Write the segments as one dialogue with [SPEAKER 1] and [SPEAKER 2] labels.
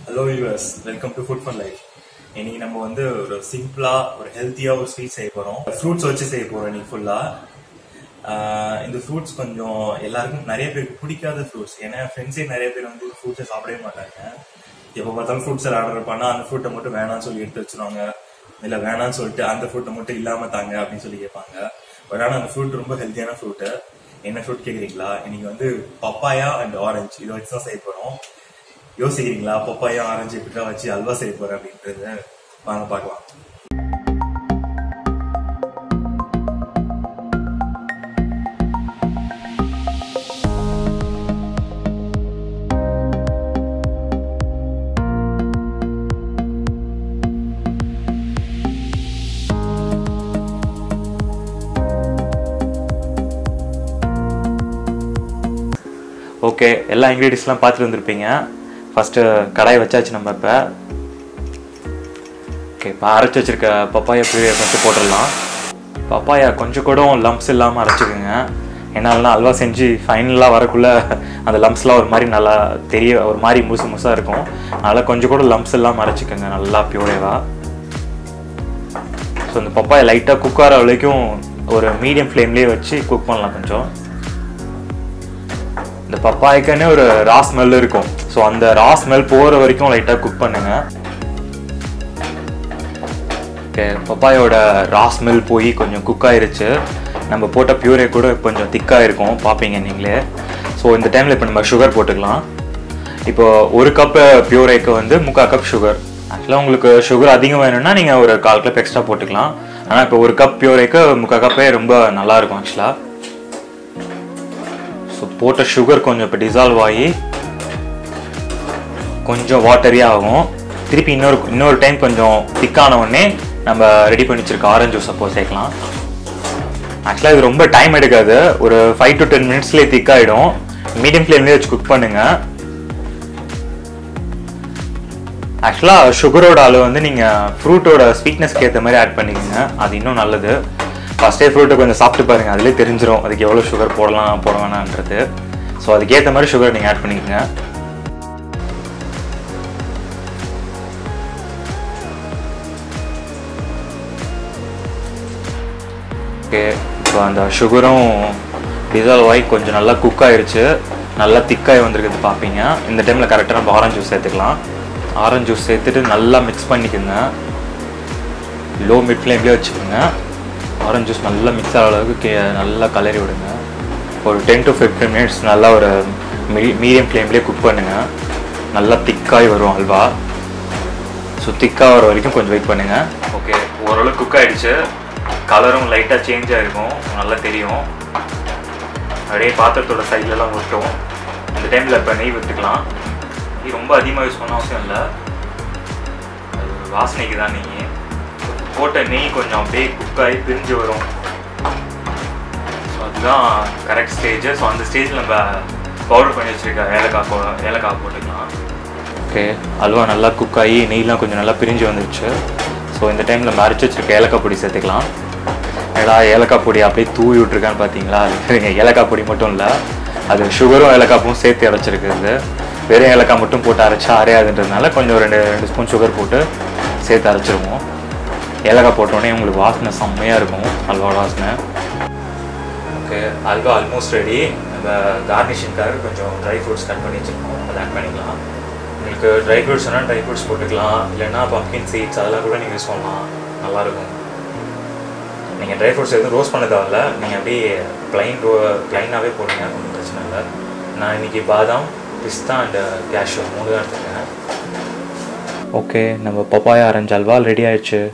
[SPEAKER 1] hello us welcome to Food Fun Life இன்னைக்கு நம்ம வந்து ஒரு சிம்பிளா ஒரு ஹெல்த்தியா ஒரு ஸ்வீட் செய்ய போறோம் ஃப்ரூட்ஸ் வச்சு செய்ய போறோம் இன்னைக்கு ஃபுல்லா இந்த ஃப்ரூட்ஸ் கொஞ்சம் எல்லாருக்கும் நிறைய பேருக்கு பிடிக்காத ஃப்ரூட்ஸ் ஏன்னா ஃப்ரெண்ட்ஸே நிறைய பேர் வந்து ஃப்ரூட்ஸை சாப்பிடவே மாட்டாங்க எப்போ பார்த்தாலும் ஃப்ரூட்ஸ் ஆர்டர் பண்ணா அந்த ஃப்ரூட்டை மட்டும் வேணாம்னு சொல்லி எடுத்து வச்சிருவாங்க இல்ல வேணாம்னு சொல்லிட்டு அந்த ஃப்ரூட்டை மட்டும் இல்லாம தாங்க அப்படின்னு சொல்லி கேட்பாங்க பட் ஆனா அந்த ஃப்ரூட் ரொம்ப ஹெல்த்தியான ஃப்ரூட் என்ன ஃப்ரூட் கேக்குறீங்களா இன்னைக்கு வந்து பப்பாயா அண்ட் ஆரஞ்சு இதை வச்சு தான் செய்ய போறோம் யோசிக்கிறீங்களா பப்பாயா ஆரஞ்சு இப்படிலாம் வச்சு அல்வா செய்ய போறேன் அப்படின்றது வாங்க பார்க்கலாம் ஓகே எல்லா இன்க்ரீடியன்ஸ்லாம் பார்த்துட்டு வந்திருப்பீங்க ஃபஸ்ட்டு கடாய் வச்சாச்சு நம்ம இப்போ ஓகே இப்போ அரைச்சி வச்சிருக்க பப்பாயா பியூரியை ஃபஸ்ட்டு போட்டுடலாம் பப்பாயா கொஞ்சம் கூட லம்ப்ஸ் இல்லாமல் அரைச்சிக்கோங்க என்னாலனா அல்வா செஞ்சு ஃபைனலாக வரக்குள்ள அந்த லம்ப்ஸ்லாம் ஒரு மாதிரி நல்லா தெரிய ஒரு மாதிரி முசு முசாக இருக்கும் அதனால் கொஞ்சம் கூட லம்ப்ஸ் இல்லாமல் அரைச்சிக்கோங்க நல்லா பியூரேவா ஸோ இந்த பப்பாயா லைட்டாக குக் ஆகிற வரைக்கும் ஒரு மீடியம் ஃப்ளேம்லேயே வச்சு குக் பண்ணலாம் கொஞ்சம் இந்த பப்பாய்க்குன்னு ஒரு ரா ஸ்மெல் இருக்கும் ஸோ அந்த ரா ஸ்மெல் போகிற வரைக்கும் லைட்டாக குக் பண்ணுங்க ஓகே பப்பாயோட ரா ஸ்மெல் போய் கொஞ்சம் குக் ஆயிருச்சு நம்ம போட்ட பியூரே கூட கொஞ்சம் திக்காக இருக்கும் பார்ப்பீங்க நீங்களே ஸோ இந்த டைமில் இப்போ நம்ம சுகர் போட்டுக்கலாம் இப்போ ஒரு கப் பியூரேக்கு வந்து முக்கால் கப் சுகர் ஆக்சுவலாக உங்களுக்கு சுகர் அதிகம் வேணும்னா நீங்கள் ஒரு கால் கப் எக்ஸ்ட்ரா போட்டுக்கலாம் ஆனால் இப்போ ஒரு கப் பியூரேக்கு முக்கால் கப்பே ரொம்ப நல்லா இருக்கும் ஆக்சுவலாக ஸோ போட்ட சுகர் கொஞ்சம் இப்போ டிசால்வ் ஆகி கொஞ்சம் வாட்டரியாக ஆகும் திருப்பி இன்னொரு இன்னொரு டைம் கொஞ்சம் திக்கான உடனே நம்ம ரெடி பண்ணி வச்சிருக்க ஆரஞ்சு ஜூஸ் அப்போ சேர்க்கலாம் ஆக்சுவலாக இது ரொம்ப டைம் எடுக்காது ஒரு ஃபைவ் டு டென் மினிட்ஸ்லேயே திக்காயிடும் மீடியம் ஃப்ளேம்லேயே வச்சு குக் பண்ணுங்க ஆக்சுவலாக சுகரோட அளவு வந்து நீங்கள் ஃப்ரூட்டோட ஸ்வீட்னஸ்க்கு ஏற்ற மாதிரி ஆட் பண்ணிக்கோங்க அது இன்னும் நல்லது ஃபஸ்ட்டே ஃப்ரூட்டை கொஞ்சம் சாப்பிட்டு பாருங்கள் அதிலே தெரிஞ்சிடும் அதுக்கு எவ்வளோ சுகர் போடலாம் போட வேணான்றது ஸோ அதுக்கேற்ற மாதிரி சுகர் நீங்கள் ஆட் பண்ணிக்கோங்க ஓகே இப்போ அந்த சுகரும் டிசால்வ் ஆகி கொஞ்சம் நல்லா குக் ஆயிருச்சு நல்லா திக்காகி வந்திருக்குது பார்ப்பீங்க இந்த டைமில் கரெக்டாக நம்ம ஆரஞ்சு ஜூஸ் சேர்த்துக்கலாம் ஆரஞ்சு ஜூஸ் சேர்த்துட்டு நல்லா மிக்ஸ் பண்ணிக்கோங்க லோ மிட் ஃப்ளேம்லேயே வச்சுக்கோங்க ஆரஞ்சு ஜூஸ் நல்லா மிக்ஸ் ஆகிற அளவுக்கு கே நல்லா கலரி விடுங்க ஒரு டென் டு ஃபிஃப்டீன் மினிட்ஸ் நல்லா ஒரு மீ மீடியம் ஃப்ளேம்லேயே குக் பண்ணுங்கள் நல்லா திக்காகி வரும் அல்வா ஸோ திக்காக வர வரைக்கும் கொஞ்சம் வெயிட் பண்ணுங்கள் ஓகே ஓரளவு குக் ஆகிடுச்சு கலரும் லைட்டாக சேஞ்ச் ஆகிருக்கும் நல்லா தெரியும் அப்படியே பாத்திரத்தோட சைட்லலாம் ஒட்டும் அந்த டைமில் இப்போ நெய் விட்டுக்கலாம் நெய் ரொம்ப அதிகமாக யூஸ் பண்ண அவசியம் இல்லை அது ஒரு வாசனைக்கு தான் நெய் போட்ட நெய் கொஞ்சம் அப்படியே குக் ஆகி பிரிஞ்சு வரும் ஸோ அதுதான் கரெக்ட் ஸ்டேஜ் ஸோ அந்த ஸ்டேஜில் நம்ம பவுடர் பண்ணி வச்சுருக்க ஏலக்காய் போ ஏலக்காய் போட்டுக்கலாம் ஓகே அல்வா நல்லா குக் ஆகி நெய்லாம் கொஞ்சம் நல்லா பிரிஞ்சு வந்துருச்சு ஸோ இந்த டைமில் நம்ம அரைச்சி வச்சுருக்க ஏலக்காய் பொடி சேர்த்துக்கலாம் ஏடா ஏலக்காய் பொடி அப்படியே தூவி விட்ருக்கான்னு பார்த்தீங்களா அது ஏலக்காய் பொடி மட்டும் இல்லை அது சுகரும் ஏலக்காப்பும் சேர்த்து அரைச்சிருக்குது வெறும் ஏலக்காய் மட்டும் போட்டு அரைச்சா அரையாதுன்றதுனால கொஞ்சம் ரெண்டு ரெண்டு ஸ்பூன் சுகர் போட்டு சேர்த்து அரைச்சிருவோம் ஏலக்காய் போட்டோடனே உங்களுக்கு வாசனை செம்மையாக இருக்கும் அல்வாவோட வாசனை ஓகே அல்வா ஆல்மோஸ்ட் ரெடி நம்ம கார்னிஷிங்காக கொஞ்சம் ட்ரை ஃப்ரூட்ஸ் கட் பண்ணி வச்சுருக்கோம் அதை ஆட் பண்ணிக்கலாம் உங்களுக்கு ட்ரை ஃப்ரூட்ஸ் வேணால் ட்ரை ஃப்ரூட்ஸ் போட்டுக்கலாம் இல்லைன்னா பம்கின் சீட்ஸ் அதெல்லாம் கூட நீங்கள் யூஸ் பண்ணலாம் நல்லாயிருக்கும் நீங்கள் ட்ரை ஃப்ரூட்ஸ் எதுவும் ரோஸ்ட் பண்ண தேவையில்ல நீங்கள் அப்படியே ப்ளைன் ரோ ப்ளைனாகவே போடுங்க ஒன்றும் பிரச்சனை இல்லை நான் இன்றைக்கி பாதாம் பிஸ்தா அண்ட் கேஷ்யூ மூணு தான் எடுத்துருக்கேன் ஓகே நம்ம பப்பாயா ஆரஞ்சு அல்வா ரெடி ஆயிடுச்சு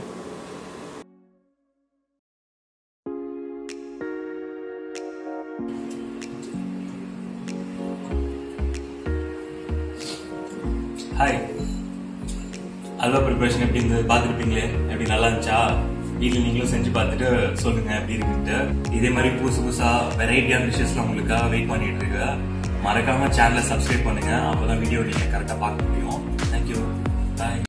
[SPEAKER 1] ஹாய் அல்வா ப்ரிப்பரேஷன் எப்படி இருந்தது பார்த்துருப்பீங்களே எப்படி நல்லா இருந்துச்சா வீட்டில் நீங்களும் செஞ்சு பார்த்துட்டு சொல்லுங்க எப்படி இருக்குன்ட்டு இதே மாதிரி புதுசு புதுசா வெரைட்டியான டிஷ்ஷஸ்லாம் உங்களுக்காக வெயிட் பண்ணிட்டு இருக்கு மறக்காம சேனலை சப்ஸ்கிரைப் பண்ணுங்க அப்போதான் வீடியோ நீங்க கரெக்டாக பார்க்க முடியும் தேங்க்யூ பாய்